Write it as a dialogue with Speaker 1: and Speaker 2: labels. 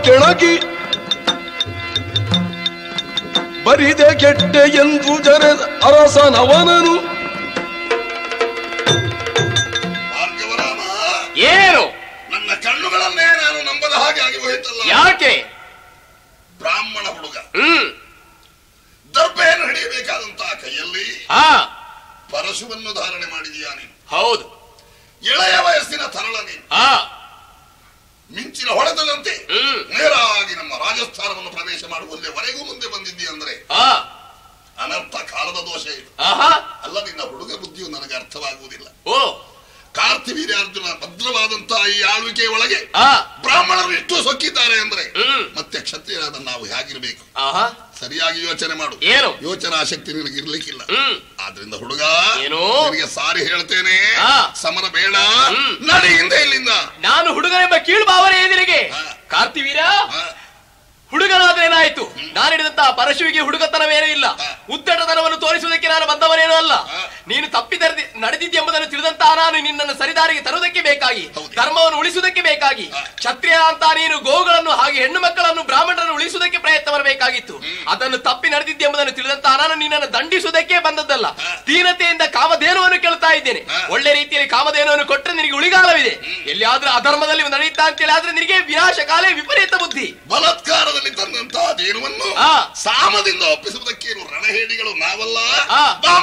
Speaker 1: ಕೆಳಗಿ ಬರಿದೆ ಕೆಟ್ಟೆ ಎಂದು ಜರೆದ ಅರಸನವನನು
Speaker 2: ಭಾರ್ಗವರಾಮ
Speaker 3: ಏನು
Speaker 2: ನನ್ನ ಕಣ್ಣುಗಳನ್ನೇ ನಾನು ನಂಬದ ಹಾಗೆ ಆಗಿ ಹೋಯ್ತಲ್ಲ
Speaker 3: ಯಾಕೆ
Speaker 2: ಬ್ರಾಹ್ಮಣ ಹುಡುಗ
Speaker 3: ಹ್ಮ್
Speaker 2: ದರ್ಭೆಯನ್ನು ಹಿಡಿಯಬೇಕಾದಂತಹ ಕೈಯಲ್ಲಿ
Speaker 3: ಹಾ
Speaker 2: ಪರಶುವನ್ನು ಧಾರಣೆ ಮಾಡಿದೀಯಾ ನೀನು
Speaker 3: ಹೌದು
Speaker 2: ಎಳೆಯ ವಯಸ್ಸಿನ ತರಳ ನೀನು
Speaker 3: ಹಾ
Speaker 2: ಮಿಂಚಿನ ಹೊಡೆತದಂತೆ
Speaker 3: ಹ್ಮ್
Speaker 2: ನೇರಾಗಿ ನಮ್ಮ ರಾಜಸ್ಥಾನವನ್ನು ಪ್ರವೇಶ ಮಾಡುವಲ್ಲಿವರೆಗೂ ಮುಂದೆ ಬಂದಿದ್ದೀ ಅಂದ್ರೆ
Speaker 3: ಹಾ
Speaker 2: ಅನರ್ಥ ಕಾಲದ ದೋಷ ಇದು
Speaker 3: ಆಹಾ
Speaker 2: ಅಲ್ಲ ನಿನ್ನ ಹುಡುಗ ಬುದ್ಧಿಯು ನನಗೆ ಅರ್ಥವಾಗುವುದಿಲ್ಲ
Speaker 3: ಓ
Speaker 2: ಕಾರ್ತಿವೀರ್ಯಾರ್ಜುನ ಭದ್ರವಾದಂತಹ ಈ ಆಳ್ವಿಕೆ ಒಳಗೆ
Speaker 3: ಆ
Speaker 2: ಬ್ರಾಹ್ಮಣರು ಎಷ್ಟು ಸೊಕ್ಕಿದ್ದಾರೆ ಅಂದ್ರೆ
Speaker 3: ಹ್ಮ್
Speaker 2: ಮತ್ತೆ ಕ್ಷತ್ರಿಯರಾದ ನಾವು ಹೇಗಿರ್ಬೇಕು
Speaker 3: ಆಹಾ
Speaker 2: ಸರಿಯಾಗಿ ಯೋಚನೆ ಮಾಡು
Speaker 3: ಏನು
Speaker 2: ಯೋಚನಾ ಶಕ್ತಿ ನಿನಗೆ ಇರ್ಲಿಕ್ಕಿಲ್ಲ
Speaker 3: ಹ್ಮ್
Speaker 2: ಆದ್ರಿಂದ ಹುಡುಗ
Speaker 3: ಏನು?
Speaker 2: ನಿನಗೆ ಸಾರಿ ಹೇಳ್ತೇನೆ
Speaker 3: ಆ.
Speaker 2: ಸಮರ ಬೇಡ
Speaker 3: ಹ್ಮ್.
Speaker 2: ನಡಿ ಹಿಂದೆ ಇಲ್ಲಿಂದ
Speaker 3: ನಾನು ಹುಡುಗನೆಂಬ ಕೀಳು ಭಾವನೆ ಎದುರಿಗೆ
Speaker 2: ಹಾ.
Speaker 3: ಕಾರ್ತಿವೀರ
Speaker 2: ಆ,
Speaker 3: ಹುಡುಗನಾದ್ರೆ ಏನಾಯ್ತು ನಾನು ಹಿಡಿದಂತಹ ಪರಶುವಿಗೆ ಹುಡುಗತನವೇನೂ ಇಲ್ಲ
Speaker 2: ಹಾ.
Speaker 3: ಉದ್ದಟತನವನ್ನು ತೋರಿಸುವುದಕ್ಕೆ ನಾನು ಬಂದವನೇನೂ ಅಲ್ಲ
Speaker 2: ಹಾ.
Speaker 3: ನೀನು ತಪ್ಪಿದರ್ದಿ ನಡೆದಿದ್ದೆಂಬುದನ್ನು ತಿಳಿದಂತಹ ನಾನು ನಿನ್ನನ್ನು ಸರಿದಾರಿಗೆ ತರುವುದಕ್ಕೆ ಬೇಕಾಗಿ
Speaker 2: ಹೌದು.
Speaker 3: ಧರ್ಮವನ್ನು ಉಳಿಸುವುದಕ್ಕೆ ಬೇಕಾಗಿ
Speaker 2: ಹಾ.
Speaker 3: ಕ್ಷತ್ರಿಯ ಅಂತ ನೀನು ಗೋವುಗಳನ್ನು ಹಾಗೆ ಹೆಣ್ಣು ಮಕ್ಕಳನ್ನು ಬ್ರಾಹ್ಮಣರನ್ನು ಉಳಿಸುವುದಕ್ಕೆ ಪ್ರಯತ್ನ ಮಾಡಬೇಕಾಗಿತ್ತು ಅದನ್ನು ತಪ್ಪಿ ನಡೆದಿದ್ದೆಂಬುದನ್ನು ತಿಳಿದಂತಹ ನಾನು ನಿನ್ನನ್ನು ದಂಡಿಸುವುದಕ್ಕೆ ಬಂದದ್ದಲ್ಲ
Speaker 2: ಹಾ.
Speaker 3: ದೀನತೆಯಿಂದ ಕಾಮಧೇನುವನ್ನು ಕೇಳ್ತಾ ಇದ್ದೇನೆ
Speaker 2: ಹಾ.
Speaker 3: ಒಳ್ಳೆ ರೀತಿಯಲ್ಲಿ ಕಾಮಧೇನುವನ್ನು ಕೊಟ್ಟರೆ ನಿನಗೆ ಉಳಿಗಾಲವಿದೆ ಎಲ್ಲಿಯಾದ್ರೂ ಅಧರ್ಮದಲ್ಲಿ ನಡೆಯುತ್ತಾ ಅಂತೇಳಿ ಆದ್ರೆ ನಿನಗೆ ವಿನಾಶ ಕಾಲೇ ವಿಪರೀತ ಬುದ್ಧಿ
Speaker 2: ಬಲಾತ್ಕಾರದಲ್ಲಿ ತಂದಂತಹ ದೇನುವನ್ನು
Speaker 3: ಆ.
Speaker 2: ಸಾಮದಿಂದ ಒಪ್ಪಿಸುವುದಕ್ಕೇನು ರಣಹೇಡಿಗಳು ನಾವಲ್ಲ
Speaker 3: ಆ.
Speaker 2: ಬಾ